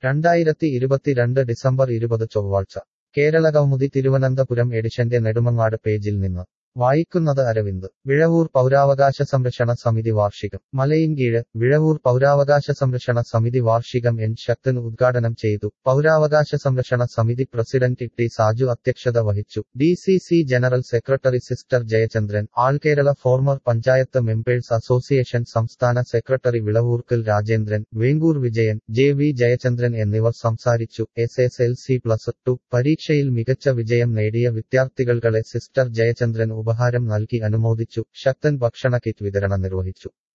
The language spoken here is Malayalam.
രണ്ടായിരത്തി ഇരുപത്തിരണ്ട് ഡിസംബർ ഇരുപത് ചൊവ്വാഴ്ച കേരള കൗമുദി തിരുവനന്തപുരം എഡിഷന്റെ നെടുമങ്ങാട് പേജിൽ നിന്ന് വായിക്കുന്നത് അരവിന്ദ് വിഴവൂർ പൗരാവകാശ സംരക്ഷണ സമിതി വാർഷികം മലയിൻകീഴ് വിഴവൂർ പൗരാവകാശ സംരക്ഷണ സമിതി വാർഷികം എൻ ശക്തൻ ഉദ്ഘാടനം ചെയ്തു പൗരാവകാശ സംരക്ഷണ സമിതി പ്രസിഡന്റ് ടി സാജു അധ്യക്ഷത വഹിച്ചു D C C general secretary sister Jayachandran all Kerala former panchayat members association സംസ്ഥാന സെക്രട്ടറി വിളവൂർക്കൽ രാജേന്ദ്രൻ വേങ്ങൂർ വിജയൻ ജെ വി ജയചന്ദ്രൻ എന്നിവർ സംസാരിച്ചു S S L C plus two പരീക്ഷയിൽ മികച്ച വിജയം നേടിയ വിദ്യാർത്ഥികൾകളെ സിസ്റ്റർ ജയചന്ദ്രൻ ഉപഹാരം നൽകി അനുമോദിച്ചു ശക്തൻ ഭക്ഷണ കിറ്റ് വിതരണം നിർവഹിച്ചു